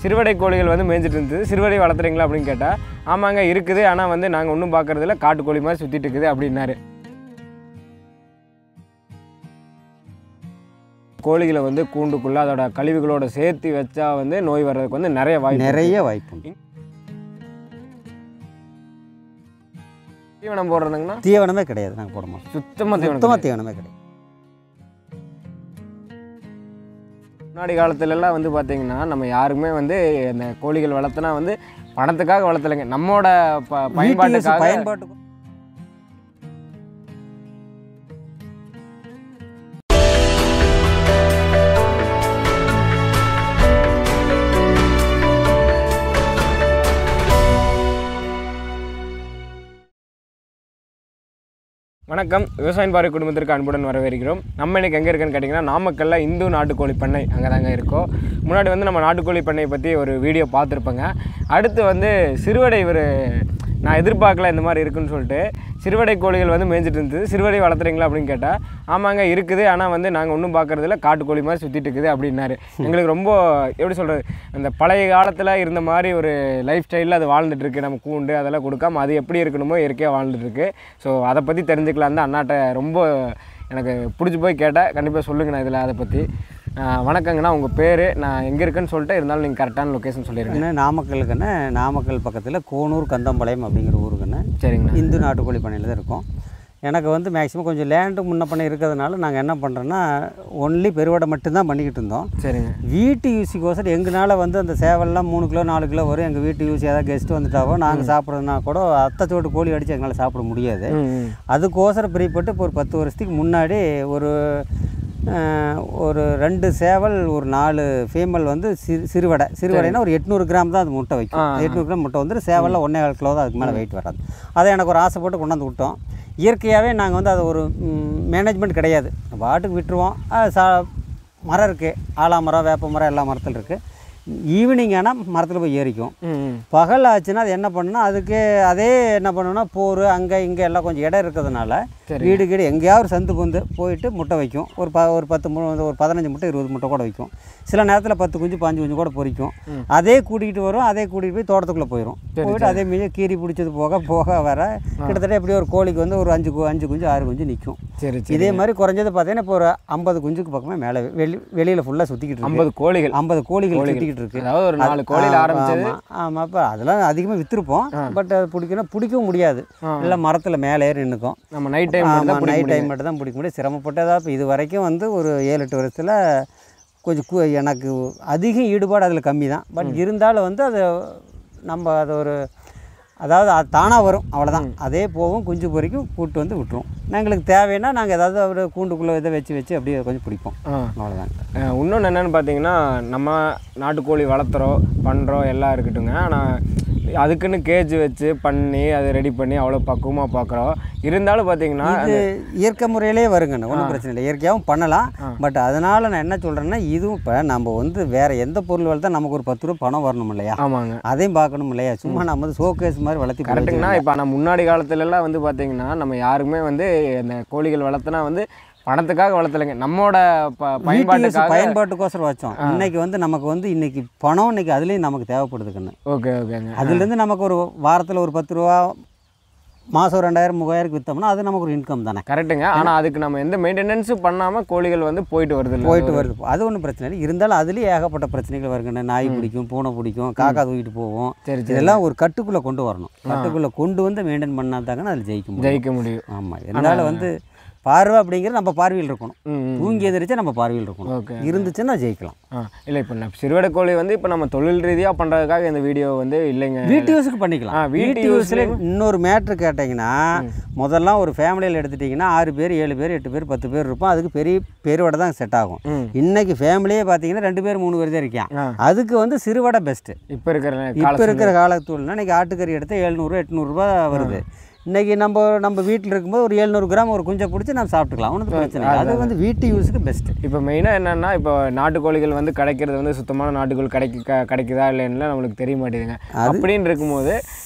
சிறுவடை கோழிகள் வந்து மேய்ஞ்சிட்டு இருந்தது சிறுவடை வளர்த்துறீங்களா அப்படின்னு கேட்டால் ஆமாங்க இருக்குது ஆனால் வந்து நாங்கள் ஒன்றும் பார்க்கறதில்ல காட்டுக்கோழி மாதிரி சுற்றிட்டு இருக்குது அப்படின்னாரு கோழிகளை வந்து கூண்டுக்குள்ளே அதோட கழிவுகளோட சேர்த்து வச்சா வந்து நோய் வர்றதுக்கு வந்து நிறைய வாய்ப்பு இருக்கு. நிறைய வாய்ப்பு உண்டு தீவனம் போடுறதுங்கன்னா தீவனமே கிடையாது நாங்கள் போட மாட்டோம் சுத்தமாக தீவனம் சுத்தமாக கிடையாது. தீவனமே கிடையாது முன்னாடி காலத்துல எல்லாம் வந்து பார்த்தீங்கன்னா நம்ம யாருமே வந்து இந்த கோழிகள் வளர்த்துனா வந்து பணத்துக்காக வளர்த்தலைங்க நம்மோட ப- வீட்டு use பயன்பாட்டுக்காக பயன்பாட்டுக்கு வணக்கம் விவசாயம் பாறை குடும்பத்திற்கு அன்புடன் வரவேற்கிறோம் நம்ம இன்னைக்கு எங்கே இருக்குன்னு கேட்டிங்கன்னா நாமக்கல்ல இந்து நாட்டுக்கோழி பண்ணை அங்கே தாங்க இருக்கோம் முன்னாடி வந்து நம்ம நாட்டுக்கோழி பண்ணையை பற்றி ஒரு வீடியோ பார்த்துருப்பேங்க அடுத்து வந்து சிறுவடை இவர் நான் எதிர்பார்க்கல இந்த மாதிரி இருக்குன்னு சொல்லிட்டு சிறுவடை கோழிகள் வந்து மேய்ஞ்சிட்டு இருந்தது சிறுவடை வளர்த்துறீங்களா அப்படின்னு கேட்டால் ஆமாங்க இருக்குது ஆனால் வந்து நாங்கள் ஒன்றும் பார்க்கறதில்ல காட்டுக்கோழி மாதிரி சுற்றிட்டு இருக்குது அப்படின்னாரு எங்களுக்கு ரொம்ப எப்படி சொல்கிறது அந்த பழைய காலத்தில் இருந்த மாதிரி ஒரு லைஃப் ஸ்டைலில் அது வாழ்ந்துட்டு இருக்கு நம்ம கூண்டு அதெல்லாம் கொடுக்காம அது எப்படி இருக்கணுமோ இயற்கையாக வாழ்ந்துட்டு இருக்கு ஸோ அதை பற்றி தெரிஞ்சுக்கலாம் தான் அண்ணாட்ட ரொம்ப எனக்கு பிடிச்சி போய் கேட்டேன் கண்டிப்பாக சொல்லுங்கண்ணா இதில் அதை பற்றி வணக்கங்கண்ணா உங்கள் பேர் நான் எங்கே இருக்குன்னு சொல்லிட்டு இருந்தாலும் நீங்கள் கரெக்டான லொக்கேஷன் சொல்லிடுங்க என்ன நாமக்கலுக்குன்னு நாமக்கல் பக்கத்தில் கோனூர் கந்தம்பாளையம் அப்படிங்கிற ஊருக்குன்னு சரிங்கண்ணா இந்து நாட்டுக்கோழி பண்ணையில் தான் இருக்கோம் எனக்கு வந்து மேக்ஸிமம் கொஞ்சம் லேண்டு முன்ன பண்ண இருக்கிறதுனால நாங்கள் என்ன பண்ணுறோன்னா ஒன்லி பெருவடை மட்டும்தான் பண்ணிக்கிட்டு இருந்தோம் சரிங்க வீட்டு யூஸுக்கோசரம் எங்களால் வந்து அந்த சேவல்லாம் மூணு கிலோ நாலு கிலோ வரும் எங்கள் வீட்டு யூஸ் ஏதாவது கெஸ்ட் வந்துட்டாவோ நாங்கள் சாப்பிட்றதுனா கூட அத்தை சோட்டு கோழி அடித்து எங்களால் சாப்பிட முடியாது ம் ம். அதுக்கோசரம் பிரியப்பட்டு இப்போ ஒரு பத்து வருஷத்துக்கு முன்னாடி ஒரு அஹ், ஒரு ரெண்டு சேவல் ஒரு நாலு ஃபீமேல் வந்து சிறு சிறுவடை சிறுவடைனா ஒரு எட்நூறு கிராம் தான் அது முட்டை வைக்கும் எட்நூறு கிராம் முட்டை வந்து சேவலில் ஒன்றே கால் கிலோ தான் அதுக்கு மேலே வெயிட் வராது அதை எனக்கு ஒரு ஆசைப்பட்டு கொண்டாந்து விட்டோம் இயற்கையாகவே நாங்கள் வந்து அது ஒரு மேனேஜ்மெண்ட் கிடையாது பாட்டுக்கு விட்டுருவோம் அது சா மரம் இருக்குது ஆலா மரம் வேப்ப மரம் எல்லா மரத்தில் இருக்குது ஈவினிங் ஆனால் மரத்தில் போய் ஏறிக்கும் ம் ம். பகல் ஆச்சுன்னா அது என்ன பண்ணுன்னா அதுக்கு அதே என்ன பண்ணுன்னா போர் அங்கே இங்கே எல்லாம் கொஞ்சம் இடம் இருக்கிறதுனால சரி. வீடு கீடு எங்கேயாவது ஒரு சந்து பொந்து போயிட்டு முட்டை வைக்கும் ஒரு ப ஒரு பத்து மு ஒரு பதினஞ்சு முட்டை இருபது முட்டை கூட வைக்கும் சில நேரத்தில் பத்து குஞ்சு பாஞ்சு குஞ்சு கூட பொரிக்கும் அதே கூட்டிகிட்டு வரும் அதே கூட்டிகிட்டு போய் தோட்டத்துக்குள்ளே போயிடும் போயிட்டு அதே மீது கீரி பிடிச்சது போக போக வர கிட்டத்தட்ட எப்படி ஒரு கோழிக்கு வந்து ஒரு அஞ்சு கு- அஞ்சு குஞ்சு ஆறு குஞ்சு நிற்கும் சரி சரி இதே மாதிரி குறைஞ்சது பார்த்தீங்கன்னா இப்போ ஒரு ஐம்பது குஞ்சுக்கு பக்கமே மேலே வெளி வெளியில் ஃபுல்லாக சுற்றிக்கிட்டு இருக்கு ஐம்பது கோழிகள் ஐம்பது கோழிகள் சுற்றிக்கிட்டு இருக்கு அதாவது ஒரு நாலு கோழியில் ஆரம்பிச்சது ஆமாம் இப்போ அதெல்லாம் அதிகமாக விற்றுருப்போம் பட் அது பிடிக்கணும் பிடிக்கவும் முடியாது எல்லாம் மரத்தில் மேலே ஏறி நின்றுக்கும் நம்ம நைட் டைம் மட்டும் தான் நைட் டைம் மட்டும் தான் பிடிக்க முடியும் சிரமப்பட்டதா இப்போ இது வரைக்கும் வந்து ஒரு ஏழு எட்டு வருஷத்தில் கொஞ்சம் கு- எனக்கு அதிக ஈடுபாடு அதில் கம்மி தான் பட் இருந்தாலும் வந்து அது நம்ம அது ஒரு அதாவது அது தானாக வரும் அவ்வளோதான் அதே போகும் குஞ்சு பொறிக்கும் கூட்டு வந்து விட்டுரும் எங்களுக்கு தேவைன்னா நாங்கள் ஏதாவது ஒரு கூண்டுக்குள்ளே இதை வச்சு வச்சு அப்படியே கொஞ்சம் பிடிப்போம் ஆ அவ்வளோதான் அஹ் இன்னொன்று என்னென்னு பார்த்தீங்கன்னா நம்ம நாட்டுக்கோழி வளர்த்துறோம் பண்ணுறோம் எல்லாம் இருக்கட்டுங்க ஆனால் அதுக்குன்னு கேஜ் வச்சு பண்ணி அதை ரெடி பண்ணி அவ்வளோ பக்குவமாக பார்க்குறோம் இருந்தாலும் பார்த்தீங்கன்னா இது இயற்கை முறையிலே வருங்கண்ணா ஒன்றும் பிரச்சனை இல்லை இயற்கையாகவும் பண்ணலாம் பட் அதனால் நான் என்ன சொல்கிறேன்னா இதுவும் இப்போ நம்ம வந்து வேறு எந்த பொருள் வளர்த்தா நமக்கு ஒரு பத்து ரூபா பணம் வரணும் இல்லையா ஆமாங்க அதையும் பார்க்கணும் இல்லையா சும்மா நம்ம வந்து ஷோகேஸ் மாதிரி வளர்த்தி கரெக்டுங்கண்ணா இப்போ ஆனால் முன்னாடி காலத்துலலாம் வந்து பார்த்தீங்கன்னா நம்ம யாருமே வந்து இந்த கோழிகள் வளர்த்துனா வந்து பணத்துக்காக வளர்த்தலைங்க நம்மோட ப வீட்டு use பயன்பாட்டுக்காக பயன்பாட்டுக்கோசரம் வச்சோம் இன்னைக்கு வந்து நமக்கு வந்து இன்னைக்கு பணம் இன்னைக்கு அதுலேயும் நமக்கு தேவைப்படுதுக்குன்னு ஓகே ஓகேங்க அதுலேருந்து நமக்கு ஒரு வாரத்தில் ஒரு பத்து ரூபா மாதம் ரெண்டாயிரம் மூவாயிரம் விற்றோம்னா அது நமக்கு ஒரு இன்கம் தானே கரெக்டுங்க ஆனால் அதுக்கு நம்ம எந்த மெயின்டெனன்ஸும் பண்ணாமல் கோழிகள் வந்து போயிட்டு வருது இல்லை போயிட்டு வருது அது ஒன்றும் பிரச்சனை இல்லை இருந்தாலும் அதுலேயும் ஏகப்பட்ட பிரச்சனைகள் வருங்கண்ணே நாய் பிடிக்கும் பூனை பிடிக்கும் காக்கா தூக்கிட்டு போவோம் சரி சரி இதெல்லாம் ஒரு கட்டுக்குள்ளே கொண்டு வரணும் கட்டுக்குள்ளே கொண்டு வந்து மெயின்டைன் பண்ணாதாங்கன்னு அதில் ஜெயிக்க முடியும் ஜெயிக்க முடியும் ஆமாம் இருந்தாலும் வந்து பார்வை அப்படிங்கிறது நம்ம பார்வையில் இருக்கணும் ம் ம். தூங்கி எதிரிச்சா நம்ம பார்வையில் இருக்கணும் ஓகே இருந்துச்சுன்னா ஜெயிக்கலாம் ஆ இல்லை இப்போ நான் சிறுவடை கோழி வந்து இப்போ நம்ம தொழில் ரீதியாக பண்ணுறதுக்காக இந்த வீடியோ வந்து இல்லைங்க வீட்டு யூஸுக்கு பண்ணிக்கலாம் ஆ, வீட்டு வீட்டு யூஸில் இன்னொரு மேட்ரு கேட்டிங்கன்னா முதல்லாம் ஒரு ஃபேமிலியில் எடுத்துட்டிங்கன்னா ஆறு பேர் ஏழு பேர் எட்டு பேர் பத்து பேர் இருப்போம் அதுக்கு பெரிய பெருவடை தான் செட் ஆகும் ம். இன்னைக்கு ஃபேமிலியே பார்த்தீங்கன்னா ரெண்டு பேர் மூணு பேர் தான் இருக்கான் ஆ. அதுக்கு வந்து சிறுவடை பெஸ்ட்டு இப்போ இருக்கிற இப்போ இருக்கிற காலத்தூள்னா இன்னைக்கு ஆட்டுக்கறி எடுத்தால் எழுநூறு எட்நூறுரூபா வருது இன்னைக்கு நம்ம நம்ம வீட்டில் இருக்கும்போது ஒரு எழுநூறு கிராம் ஒரு குஞ்சை பிடிச்சி நம்ம சாப்பிட்டுக்கலாம் ஒன்றும் பிரச்சனை இல்லை அது வந்து வீட்டு யூஸுக்கு பெஸ்ட்டு இப்போ மெயினாக என்னென்னா இப்போ நாட்டுக்கோழிகள் வந்து கிடைக்கிறது வந்து சுத்தமான நாட்டுக்கோழி கிடைக்க க- கிடைக்குதா இல்லைன்னு நம்மளுக்கு தெரிய மாட்டேங்குதுங்க அப்படின்னு இருக்கும்போது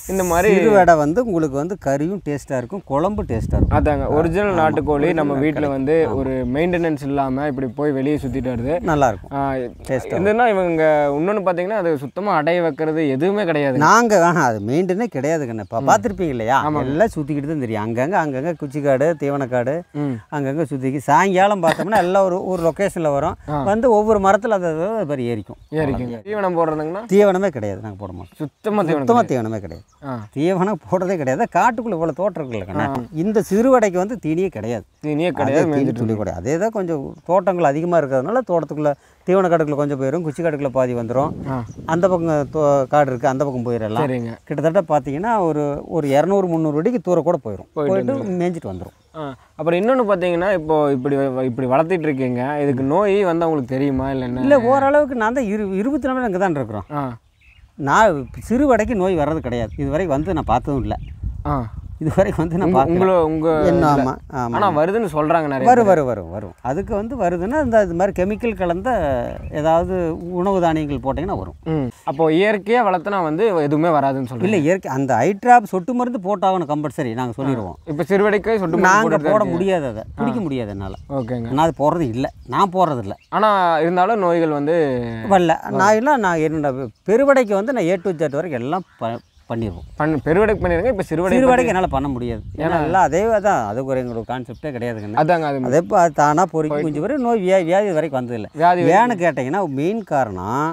இந்த மாதிரி சிறுவடை வந்து உங்களுக்கு வந்து கறியும் டேஸ்ட்டாக இருக்கும் குழம்பு டேஸ்ட்டாக இருக்கும் அதாங்க ஒரிஜினல் நாட்டுக்கோழி நம்ம வீட்டில் வந்து ஒரு மெயின்டெனன்ஸ் இல்லாமல் இப்படி போய் வெளியே சுற்றிட்டு வருது நல்லாயிருக்கும் இதுனா இவங்க இன்னொன்று பார்த்தீங்கன்னா அது சுத்தமாக அடைய வைக்கிறது எதுவுமே கிடையாது நாங்கள் வேணாம் அது மெயின்டெனே கிடையாதுங்கண்ணே இப்போ பார்த்துருப்பீங்க இல்லையா எல்லாம் சுற்றிக்கிட்டு தான் தெரியும் அங்கங்கே அங்கங்கே குச்சிக்காடு தீவனக்காடு ம் அங்கங்கே சுற்றிக்கி சாயங்காலம் பார்த்தோம்னா எல்லாம் ஒரு ஒரு லொக்கேஷனில் வரும் வந்து ஒவ்வொரு மரத்தில் அது அது அது மாதிரி ஏறிக்கும் ஏறிக்குங்க தீவனம் போடுறதுங்கன்னா தீவனமே கிடையாது நாங்கள் போட மாட்டோம் சுத்தமாக தீவனம் சுத்தமாக தீவனமே கிடையாது ஆ தீவனம் போடுறதே கிடையாது காட்டுக்குள்ளே இவ்வளோ தோட்டம் இருக்குல்லக்கண்ணா இந்த சிறுவடைக்கு வந்து தீனியே கிடையாது தீனியே அதே கிடையாது தீனி துளி கிடையாது அதே தான் கொஞ்சம் தோட்டங்கள் அதிகமாக இருக்கிறதுனால தோட்டத்துக்குள்ளே தீவன காட்டுக்குள்ள கொஞ்சம் போயிடும் குச்சி காட்டுக்குள்ள பாதி வந்துடும் ஆ அந்த பக்கம் தோ- காடு இருக்குது அந்த பக்கம் போயிடலாம் சரிங்க கிட்டத்தட்ட பார்த்தீங்கன்னா ஒரு ஒரு இரநூறு முந்நூறு அடிக்கு தூரம் கூட போயிடும் போயிட்டு போயிட்டு மேய்ஞ்சிட்டு வந்துடும் ஆ அப்புறம் இன்னொன்று பார்த்தீங்கன்னா இப்போ இப்படி வ- இப்படி வளர்த்திட்டு இருக்கீங்க இதுக்கு நோய் வந்து அவங்களுக்கு தெரியுமா இல்லை என்ன இல்லை ஓரளவுக்கு நான் தான் இரு இருபத்தி நாலு அங்கே தான் இருக்கிறோம் ஆ நான் சிறுவடைக்கு நோய் வர்றது கிடையாது இதுவரை வந்து நான் பார்த்ததும் இல்லை ஆ இதுவரைக்கும் வந்து நான் உங்க- பார்க்கல உங்களோ உங்கள் என்ன ஆமாம் ஆமாம் ஆனால் வருதுன்னு சொல்கிறாங்க நிறைய வரும் வரும் வரும் வரும் அதுக்கு வந்து வருதுன்னா இந்த இது மாதிரி கெமிக்கல் கலந்த ஏதாவது உணவு தானியங்கள் போட்டிங்கன்னா வரும் ம் அப்போ இயற்கையாக வளர்த்துனா வந்து எதுவுமே வராதுன்னு சொல்கிறேன் இல்லை இயற்கை அந்த ஐட்ராப் சொட்டு மருந்து போட்டாகணும் கம்பல்சரி நாங்கள் சொல்லிடுவோம் இப்போ சிறுவடைக்கு சொட்டு மருந்து நாங்கள் போட்டுட்டு போட தான் முடியாது அதை பிடிக்க முடியாது என்னால் ஓகேங்க நான் அது போடுறது இல்லை நான் போடுறது இல்லை ஆனால் இருந்தாலும் நோய்கள் வந்து வரல நான் எல்லாம் நான் என்னோட பெருவடைக்கு வந்து நான் ஏ டு ஜெட் வரைக்கும் எல்லாம் ப பண்ணிடுவோம் பண் பெருவடைக்கு பண்ணிடுங்க இப்போ சிறுவடை சிறுவடைக்கு என்னால் பண்ண முடியாது ஏன்னா எல்லாம் அதே தான் அதுக்கு ஒரு எங்களோட கான்செப்டே கிடையாதுங்கண்ணா அதாங்க அது அதே இப்போ அது தானாக பொறுக்கி குஞ்சு வரை நோய் வியா வியாதி வரைக்கும் வந்ததில்லை வியாதி ஏன்னு கேட்டிங்கன்னா மெயின் காரணம்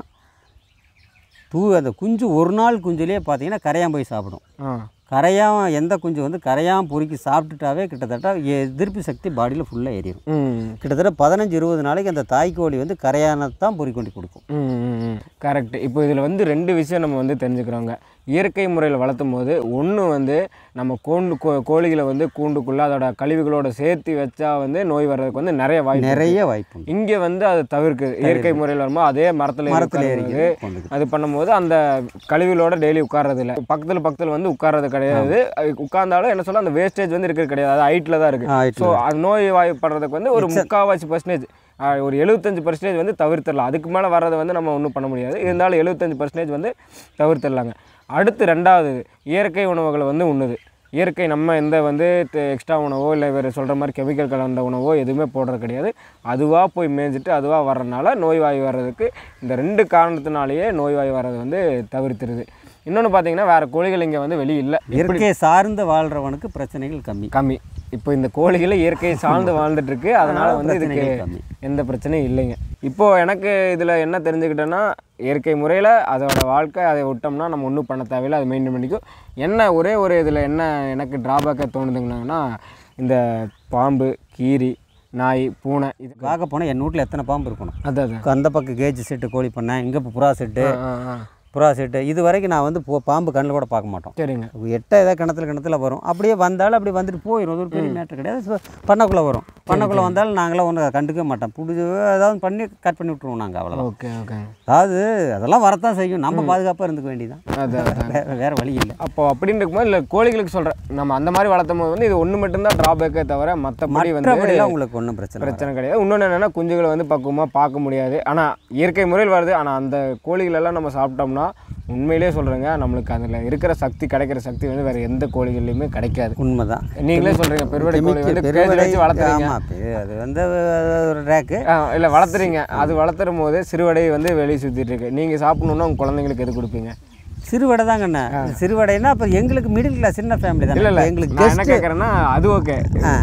தூ அந்த குஞ்சு ஒரு நாள் குஞ்சுலேயே பார்த்தீங்கன்னா கரையான் போய் சாப்பிடும் ஆ கரையான் எந்த குஞ்சு வந்து கரையான் பொறுக்கி சாப்பிட்டுட்டாவே கிட்டத்தட்ட எதிர்ப்பு சக்தி பாடியில் ஃபுல்லாக ஏறிடும் ம் கிட்டத்தட்ட பதினஞ்சு இருபது நாளைக்கு அந்த தாய்க்கோழி வந்து கரையானை தான் பொறி கொண்டு கொடுக்கும் ம் கரெக்ட் இப்போ இதில் வந்து ரெண்டு விஷயம் நம்ம வந்து தெரிஞ்சுக்கிறோங்க இயற்கை முறையில் வளர்த்தும் போது ஒன்று வந்து நம்ம கூண்டு கோ கோழிகளை வந்து கூண்டுக்குள்ளே அதோட கழிவுகளோட சேர்த்து வச்சா வந்து நோய் வர்றதுக்கு வந்து நிறைய வாய்ப்பு நிறைய வாய்ப்பு உண்டு இங்கே வந்து அதை தவிர்க்குது இயற்கை முறையில் வரும்போது அதே மரத்தில் மரத்தில் ஏறி ஏறி கொண்டு அது பண்ணும்போது அந்த கழிவுகளோட டெய்லி உட்கார்றது இல்லை பக்கத்தில் பக்கத்தில் வந்து உட்கார்றது கிடையாது அது உட்கார்ந்தாலும் என்ன சொல்ல அந்த வேஸ்டேஜ் வந்து இருக்கிறது கிடையாது அது ஹைட்டில் தான் இருக்குது ஆயிட்டு ஸோ அது நோய் வாய்ப்படுறதுக்கு வந்து ஒரு முக்கால்வாசி பர்சன்டேஜ் ஒரு எழுபத்தஞ்சு பர்சன்டேஜ் வந்து தவிர்த்திடலாம் அதுக்கு மேலே வர்றதை வந்து நம்ம ஒன்றும் பண்ண முடியாது இருந்தாலும் எழுபத்தஞ்சு பர்சன்டேஜ் வந்து தவிர்த்திடலாங்க அடுத்து ரெண்டாவது இயற்கை உணவுகளை வந்து உண்ணுது இயற்கை நம்ம எந்த வந்து எக்ஸ்ட்ரா உணவோ இல்லை வேறு சொல்கிற மாதிரி கெமிக்கல் கலந்த உணவோ எதுவுமே போடுறது கிடையாது அதுவாக போய் மேய்ஞ்சிட்டு அதுவாக வர்றதுனால நோய்வாய் வர்றதுக்கு இந்த ரெண்டு காரணத்தினாலேயே நோய்வாய் வர்றது வந்து தவிர்த்துருது இன்னொன்று பார்த்தீங்கன்னா வேறு கோழிகள் இங்கே வந்து வெளியே இல்லை இயற்கையை சார்ந்து வாழ்கிறவனுக்கு பிரச்சனைகள் கம்மி கம்மி இப்போ இந்த கோழிகளை இயற்கையை சார்ந்து வாழ்ந்துட்டு இருக்கு அதனால வந்து இதுக்கு பிரச்சனைகள் கம்மி எந்த பிரச்சனையும் இல்லைங்க இப்போ எனக்கு இதில் என்ன தெரிஞ்சுக்கிட்டேன்னா இயற்கை முறையில் அதோட வாழ்க்கை அதை விட்டோம்னா நம்ம ஒன்றும் பண்ண தேவையில்லை அதை மெயின்டைன் பண்ணிக்கும் என்ன ஒரே ஒரு இதில் என்ன எனக்கு ட்ராபேக்காக தோணுதுங்கன்னா இந்த பாம்பு கீரி நாய் பூனை இது பார்க்க போனால் என் வீட்டில் எத்தனை பாம்பு இருக்கணும் அதான் அதான். அந்த பக்கம் கேஜ் செட்டு கோழி பண்ணேன் இங்கே இப்போ புறா செட்டு ஆ ஆ புறா செட்டு இது வரைக்கும் நான் வந்து போ- பாம்பு கண்ணில் கூட பார்க்க மாட்டோம் சரிங்க எட்ட ஏதாவது கிணத்துல கிணத்துல வரும் அப்படியே வந்தாலும் அப்படியே வந்துட்டு போயிடும் அது ஒரு பெரிய மேட்டர் கிடையாது So, பண்ணைக்குள்ளே வரும் பண்ணைக்குள்ளே வந்தாலும் நாங்களாம் ஒன்றும் கண்டுக்க மாட்டோம் பிடிச்சி ஏதாவது பண்ணி கட் பண்ணி விட்ருவோம் நாங்கள் அவ்வளோதான் ஓகே ஓகே அதாவது அதெல்லாம் வரத்தான் செய்யும் நம்ம பாதுகாப்பாக இருந்துக்க வேண்டியதான் அதான் அதான் வேறு வேறு வழி இல்லை அப்போ அப்படின்னு இருக்கும்போது இல்லை கோழிகளுக்கு சொல்கிறேன் நம்ம அந்த மாதிரி வளர்த்தும் போது வந்து இது ஒன்று மட்டும்தான் ட்ராபேக்கே தவிர மற்றபடி வந்து மற்றபடிலாம் உங்களுக்கு ஒன்றும் பிரச்சனை வராது. பிரச்சனை கிடையாது இன்னொன்று என்னென்னா குஞ்சுகளை வந்து பக்குவமாக பார்க்க முடியாது ஆனால் இயற்கை முறையில் வருது ஆனால் அந்த கோழிகள் எல்லாம் நம்ம சாப்பிட்டோம்னா உண்மையிலேயே சொல்கிறேங்க நம்மளுக்கு அதில் இருக்கிற சக்தி கிடைக்கிற சக்தி வந்து வேறு எந்த கோழிகள்லையுமே கிடைக்காது உண்மைதான் நீங்களே சொல்கிறீங்க பெருவடை கோழி வந்து கேஜில் பெருவடை வச்சு வளர்த்துறீங்க ஆமாம் அது வந்து அது ஒரு ரேக்கு இல்லை வளர்த்துறீங்க அது வளர்த்துறும் போது சிறுவடை வந்து வெளியே சுற்றிட்டு இருக்கு நீங்கள் சாப்பிடணுன்னா உங்கள் குழந்தைங்களுக்கு எது கொடுப்பீங்க சிறுவடை தாங்கண்ணே சிறுவடைன்னா அப்போ எங்களுக்கு மிடில் கிளாஸ் சின்ன ஃபேமிலி இல்லை தான் இல்லை எங்களுக்கு நான் என்ன கெஸ்ட் கேட்குறேன்னா அது ஓகே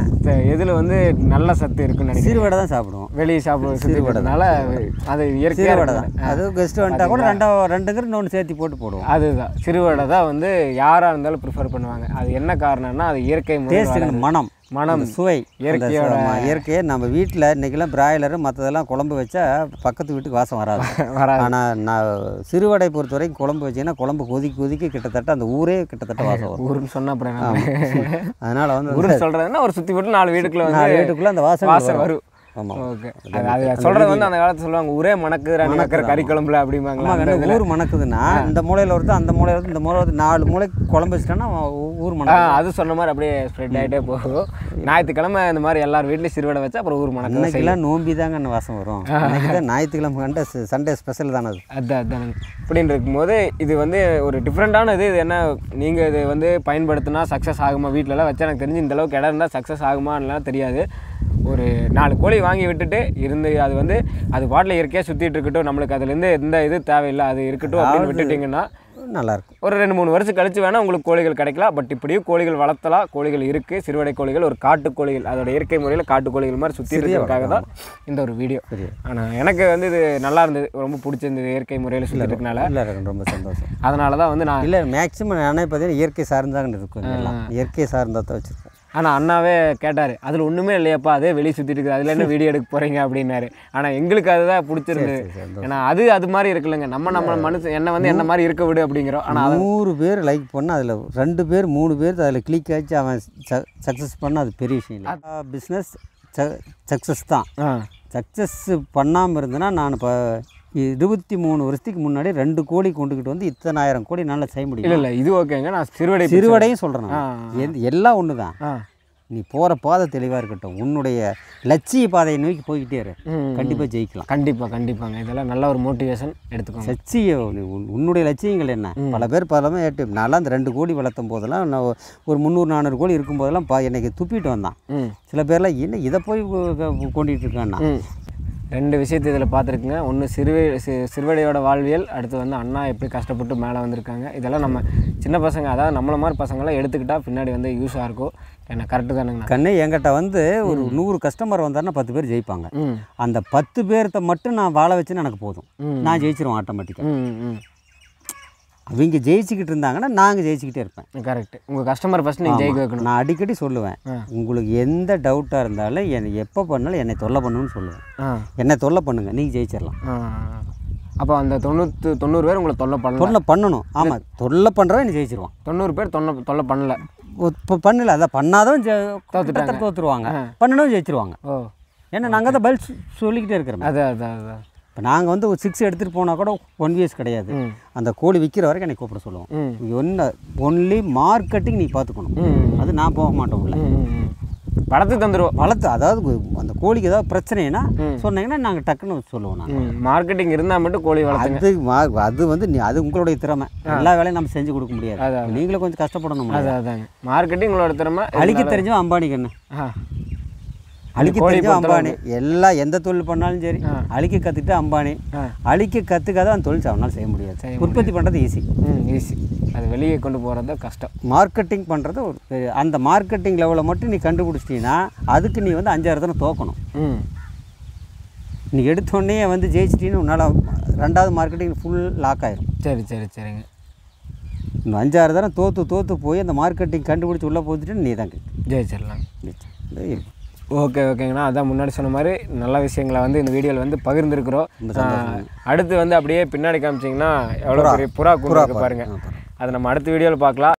எதில் வந்து நல்ல சத்து இருக்குன்னு நினைக்கிறேன் சிறுவடை தான் சாப்பிடுவோம் வெளியே சாப்பிட சுற்றிக்கிறதுனால அது இயற்கையாக சிறுவடை தான் அது கெஸ்ட் வந்துட்டா கூட ரெண்டா ரெண்டுங்கிற இன்னொன்று சேர்த்து போட்டு போடுவோம் அதுதான் சிறுவடை தான் வந்து யாராக இருந்தாலும் ப்ரிஃபர் பண்ணுவாங்க அது என்ன காரணம்னா அது இயற்கை முறை டேஸ்ட்டுங்க மனம் மனம் அந்த சுவை அந்த இயற்கையோட- சு- ஆமா, இயற்கையை நம்ம வீட்டில் இன்றைக்கெல்லாம் பிராய்லரு மற்றதெல்லாம் குழம்பு வச்சா பக்கத்து வீட்டுக்கு வாசம் வராது வராது ஆனால் நான் சிறுவடை பொறுத்த வரைக்கும் குழம்பு வச்சீங்கன்னா குழம்பு கொதிக்க கொதிக்க கிட்டத்தட்ட அந்த ஊரே கிட்டத்தட்ட வாசம் வரும் ஊருன்னு சொன்ன அப்புறம் என்ன அதனால் வந்து ஊருன்னு சொல்கிறதுன்னா ஒரு சுற்றி போட்டு நாலு வீட்டுக்குள்ள நாலு வந்து வீட்டுக்குள்ளே அந்த வாசம் வாசம் வரும் ஆமாம் ஓகே அது அது சொல்கிறது வந்து அந்த காலத்துல சொல்லுவாங்க ஊரே மணக்குறாங்க வைக்கிற கறி குழம்புல அப்படிம்பாங்களா ஆமாம் கண்ணு ஊர் மணக்குதுன்னா இந்த மூலையில் ஒருத்தர் அந்த மூலையில் ஒருத்தர் இந்த மூலை ஒருத்தர் நாலு மூளை குழம்பு வச்சுட்டோன்னா ஊர் ஆ மணக்கு அது சொன்ன மாதிரி அப்படியே ஸ்ப்ரெட் ஆகிட்டே போகும் ஞாயிற்றுக்கிழமை இந்த மாதிரி எல்லார் வீட்லேயும் சிறுவடை வச்சா அப்புறம் ஊர் மணக்கு அன்னைக்கெல்லாம் நோம்பி தாங்க வாசம் வரும் அன்னைக்கு தான் ஞாயிற்றுக்கிழமை கண்ட சண்டே ஸ்பெஷல் தானே அது அதான் அதான் இப்படின்னு இருக்கும்போது இது வந்து ஒரு டிஃப்ரெண்ட்டான இது இது என்ன நீங்கள் இது வந்து பயன்படுத்தினா சக்ஸஸ் ஆகுமா வீட்டிலலாம் வச்சா எனக்கு தெரிஞ்சு இந்த அளவுக்கு இடம் இருந்தால் சக்ஸஸ் ஆகுமான்லாம் தெரியாது ஒரு நாலு கோழி வாங்கி விட்டுட்டு இருந்து அது வந்து அது பாட்டில் இயற்கையாக சுற்றிட்டு இருக்கட்டும் நம்மளுக்கு அதுலேருந்து எந்த இது தேவையில்லை அது இருக்கட்டும் அப்படின்னு விட்டுட்டிங்கன்னா நல்லாயிருக்கும் ஒரு ரெண்டு மூணு வருஷம் கழிச்சு வேணால் உங்களுக்கு கோழிகள் கிடைக்கலாம் பட் இப்படியும் கோழிகள் வளர்த்தலாம் கோழிகள் இருக்குது சிறுவடை கோழிகள் ஒரு காட்டு கோழிகள் அதோட இயற்கை முறையில் காட்டு கோழிகள் மாதிரி சுற்றி இருக்கிறதுக்காக தான் இந்த ஒரு வீடியோ ஆனால் எனக்கு வந்து இது நல்லா இருந்தது ரொம்ப பிடிச்சிருந்தது இயற்கை முறையில் சுற்றி இருக்கனால இல்லை ரொம்ப சந்தோஷம் அதனால தான் வந்து நான் இல்லை மேக்ஸிமம் நானே பார்த்தீங்கன்னா இயற்கை சார்ந்தாங்கன்னு இருக்கும் இங்க எல்லாம் இயற்கை சார்ந்ததை வச்சுருக்கேன் ஆனால் அண்ணாவே கேட்டார் அதில் ஒன்றுமே இல்லையாப்பா அதே வெளியே சுற்றிட்டு இருக்குது அதில் என்ன வீடியோ எடுக்க போகிறீங்க அப்படின்னாரு ஆனால் எங்களுக்கு அதுதான் பிடிச்சிருந்தது ஏன்னா அது அது மாதிரி இருக்குல்லங்க நம்ம நம்ம மனுஷன் என்ன வந்து என்ன மாதிரி இருக்க விடு அப்படிங்கிறோம் ஆனால் நூறு பேர் லைக் பண்ணால் அதில் ரெண்டு பேர் மூணு பேர் அதில் கிளிக் ஆச்சு அவன் சக்ஸஸ் பண்ணால் அது பெரிய விஷயம் இல்லை பிஸ்னஸ் சக்ஸஸ் தான் ஆ சக்ஸஸ் பண்ணாமல் இருந்தேன்னா நான் இப்போ இருபத்தி மூணு வருஷத்துக்கு முன்னாடி ரெண்டு கோடி கொண்டுக்கிட்டு வந்து இத்தனாயிரம் கோடி நல்லா செய்ய முடியும் இல்லை இல்லை இது ஓகேங்க நான் சிறுவடை சிறுவடையும் சொல்கிறேன் ஆ. எந்த எல்லாம் ஒன்று தான் ஆ நீ போகிற பாதை தெளிவாக இருக்கட்டும் உன்னுடைய லட்சிய பாதையை நோக்கி போய்கிட்டே இரு ம், கண்டிப்பாக ஜெயிக்கலாம் கண்டிப்பாக கண்டிப்பாங்க இதெல்லாம் நல்ல ஒரு மோட்டிவேஷன் எடுத்துக்கோங்க லட்சியம் நீ உன்- உன்னுடைய லட்சியங்கள் என்ன பல பேர் பலமே ஏட்டு நான்லாம் அந்த ரெண்டு கோடி வளர்த்தும் போதெல்லாம் நான் ஒரு முந்நூறு நானூறு கோடி இருக்கும்போதெல்லாம் பா என்னைக்கு துப்பிட்டு வந்தான் ம் சில பேர்லாம் என்ன இதை போய் கொ- கொ- கொண்டுட்டு இருக்கான்னா ம் ரெண்டு விஷயத்தை இதில் பார்த்துருக்குங்க ஒன்று சிறுவை சி சிறுவடையோட வாழ்வியல் அடுத்து வந்து அண்ணா எப்படி கஷ்டப்பட்டு மேலே வந்திருக்காங்க இதெல்லாம் நம்ம சின்ன பசங்க அதாவது நம்மள மாதிரி பசங்களாம் எடுத்துக்கிட்டால் பின்னாடி வந்து யூஸாக இருக்கும் என்ன கரெக்டு தானுங்கண்ணா கண்ணு என்கிட்ட வந்து ஒரு நூறு கஸ்டமர் வந்தாருன்னா பத்து பேர் ஜெயிப்பாங்க ம் அந்த பத்து பேர்த்த மட்டும் நான் வாழ வச்சுன்னு எனக்கு போதும் ம். நான் ஜெயிச்சிருவேன் ஆட்டோமேட்டிக்காக ம் ம் அவங்க ஜெயிச்சுக்கிட்டு இருந்தாங்கன்னா நாங்கள் ஜெயிச்சுக்கிட்டே இருப்பேன் கரெக்ட் உங்கள் கஸ்டமர் ஃபஸ்ட் நீங்கள் ஜெயிக்க வைக்கணும் நான் அடிக்கடி சொல்லுவேன் ஆ. உங்களுக்கு எந்த டவுட்டாக இருந்தாலும் என்னை எப்போ பண்ணாலும் என்னை தொல்லை பண்ணுன்னு சொல்லுவேன் ஆ என்னை தொல்லை பண்ணுங்க நீங்கள் ஜெயிச்சிடலாம் ஆ அப்போ அந்த தொண்ணூற்று தொண்ணூறு பேர் உங்களை தொல்லை பண்ணல தொல்லை பண்ணணும் ஆமாம் தொல்லை பண்ணுறவன் நீ ஜெயிச்சிருவான் பேர் தொல்லை தொல்லை பண்ணல இப்போ பண்ணல அதை பண்ணாதவன் ஜெ- தோத்துட்டாங்க. கிட்டத்தட்ட தோத்துருவாங்க பண்ணணும் ஜெயிச்சிருவாங்க ஓ ஏன்னா நாங்கள் தான் பதில் சொ- சொல்லிக்கிட்டே இருக்கிறோம் அது அது அது இப்போ நாங்கள் வந்து ஒரு சிக்ஸ் எடுத்துகிட்டு போனால் கூட ஒன் வியர்ஸ் கிடையாது ம் அந்த கோழி விற்கிற வரைக்கும் என்னை கூப்பிட சொல்லுவோம் ம் ஒன்று ஒன்லி மார்க்கெட்டிங் நீ பார்த்துக்கணும் ம் அது நான் போக மாட்டோம் உள்ள ம், ம், ம். படத்துக்கு தந்துடுவோம் வளர்த்து அதாவது அந்த கோழிக்கு ஏதாவது பிரச்சனைனா சொன்னீங்கன்னா நாங்கள் டக்குன்னு சொல்லுவோம் நாங்கள் ம் மார்க்கெட்டிங் இருந்தால் மட்டும் கோழி வளர்த்துங்க அது மா- அது வந்து நீ அது உங்களுடைய திறமை எல்லா வேலையும் நம்ம செஞ்சு கொடுக்க முடியாது அதான். நீங்களும் கொஞ்சம் கஷ்டப்படணும் அது அதாங்க மார்க்கெட்டிங் உங்களோட திறமை அழிக்க தெரிஞ்சவன் அம்பானி கண்ணு ஆ அழிக்க கோழி தெரிஞ்சவன் அம்பானி எல்லாம் எந்த தொழில் பண்ணாலும் சரி அழிக்க கற்றுட்டு அம்பானி ஆ. அழிக்க கற்றுக்காத அந்த தொழில் அவனால் செய்ய முடியாது உற்பத்தி பண்ணுறது ஈஸி ம் ஈஸி அது வெளியே கொண்டு போகிறது கஷ்டம் மார்க்கெட்டிங் பண்ணுறது ஒரு பெரிய- அந்த மார்க்கெட்டிங் லெவலை மட்டும் நீ கண்டுபிடிச்சிட்டீங்கன்னா அதுக்கு நீ வந்து அஞ்சாறு தடவை தோக்கணும் ம் நீ எடுத்தோடனே வந்து ஜெயிச்சிட்டீன்னு உன்னால் ரெண்டாவது மார்க்கெட்டிங் ஃபுல் லாக் ஆயிரும் சரி சரி சரிங்க இன்னும் அஞ்சாறு தடவை தோற்று தோற்று போய் அந்த மார்க்கெட்டிங் கண்டுபிடிச்சி உள்ளே போச்சுட்டு நீ தான் ஜெயிச்சிடலாம் இருக்கு ஓகே ஓகேங்கண்ணா அதான் முன்னாடி சொன்ன மாதிரி நல்ல விஷயங்களை வந்து இந்த வீடியோவில் வந்து பகிர்ந்துருக்குறோம் அடுத்து வந்து அப்படியே பின்னாடி காமிச்சிங்கன்னா எவ்வளோ பெரிய புறா கூண்டு இருக்கு பாருங்க அதை நம்ம அடுத்த வீடியோவில் பார்க்கலாம்